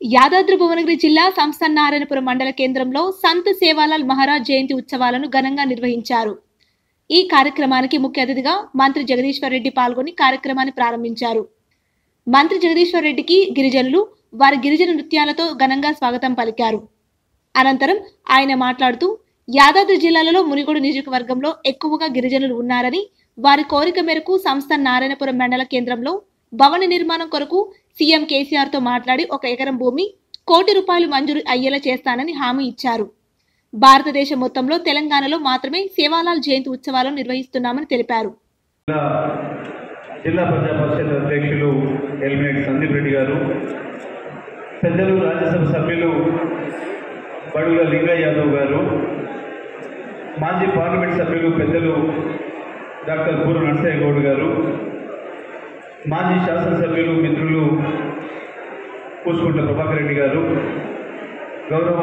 యాదాద్రి భువనగిరి జిల్లా సంస్థానారాయణపురం మండల కేంద్రంలో సంత్ సేవాలాల్ మహారాజ్ జయంతి ఉత్సవాలను ఘనంగా నిర్వహించారు ఈ కార్యక్రమానికి ముఖ్య అతిథిగా మంత్రి జగదీశ్వర్ రెడ్డి పాల్గొని కార్యక్రమాన్ని ప్రారంభించారు మంత్రి జగదీశ్వర్ రెడ్డికి గిరిజనులు వారి గిరిజన నృత్యాలతో ఘనంగా స్వాగతం పలికారు అనంతరం ఆయన మాట్లాడుతూ యాదాద్రి జిల్లాలలో మునిగోడు నియోజకవర్గంలో ఎక్కువగా గిరిజనులు ఉన్నారని వారి కోరిక మేరకు సంస్థ నారాయణపురం మండల కేంద్రంలో భవన నిర్మాణం కొరకు సీఎం కేసీఆర్ తో మాట్లాడి ఒక ఎకరం భూమి కోటి రూపాయలు మంజూరు అయ్యేలా చేస్తానని హామీ ఇచ్చారు భారతదేశం మొత్తంలో తెలంగాణలో మాత్రమే సేవాలాల్ జయంతి ఉత్సవాలను నిర్వహిస్తున్నామని తెలిపారు జిల్లా జిల్లా ప్రజా పరిషత్ అధ్యక్షులు ఎలిమినేట్ సందీప్ రెడ్డి గారు పెద్దలు రాజ్యసభ సభ్యులు బడుగుల లింగయ్య యాదవ్ గారు మాజీ పార్లమెంట్ సభ్యులు పెద్దలు డాక్టర్ పూర నరసయ్య గౌడ్ గారు మాజీ శాసనసభ్యులు మిత్రులు పూసుకుంట ప్రభాకర్ రెడ్డి గారు గౌరవ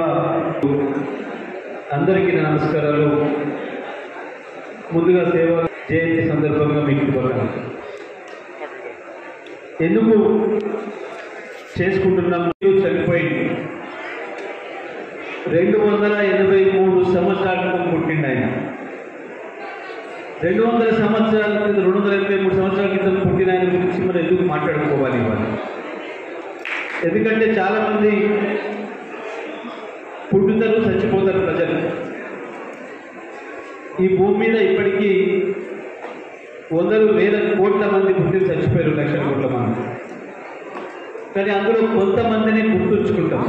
అందరికీ నా నమస్కారాలు ముందుగా సేవ జయంతి సందర్భంగా మీకు శుభాకాంక్షలు ఎందుకు చేసుకుంటున్నాం మీరు చనిపోయింది రెండు వందల ఎనభై మూడు సంవత్సరాల క్రితం పుట్టిండు ఆయన రెండు వందల సంవత్సరాల క్రితం రెండు వందల ఎనభై మూడు సంవత్సరాల క్రితం పుట్టిన ఆయన గురించి మనం ఎందుకు మాట్లాడుకోవాలి ఇవాళ ఎందుకంటే చాలామంది పుట్టుతారు చచ్చిపోతారు ప్రజలు ఈ భూమి మీద ఇప్పటికీ వందలు వేల కోట్ల మంది పుట్టి చచ్చిపోయారు లక్షల కోట్ల మంది కానీ అందులో కొంతమందిని గుర్తుంచుకుంటాం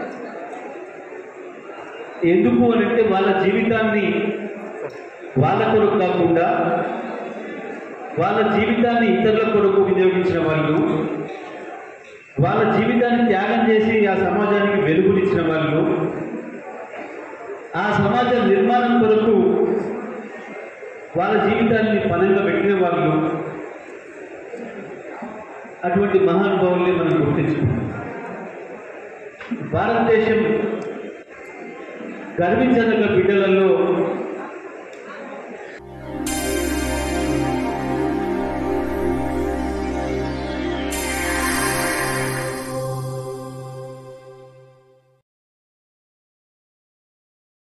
ఎందుకు అని అంటే వాళ్ళ జీవితాన్ని వాళ్ళ కొరకు కాకుండా వాళ్ళ జీవితాన్ని ఇతరుల కొరకు వినియోగించిన వాళ్ళు వాళ్ళ జీవితాన్ని త్యాగం చేసి ఆ సమాజానికి వెలుగునిచ్చిన వాళ్ళు ఆ సమాజ నిర్మాణం కొరకు వాళ్ళ జీవితాన్ని పనంగా పెట్టిన వాళ్ళు అటువంటి మహానుభావుల్ని మనం గుర్తించుకుంటాం భారతదేశం గర్వించదగ్గ బిడ్డలలో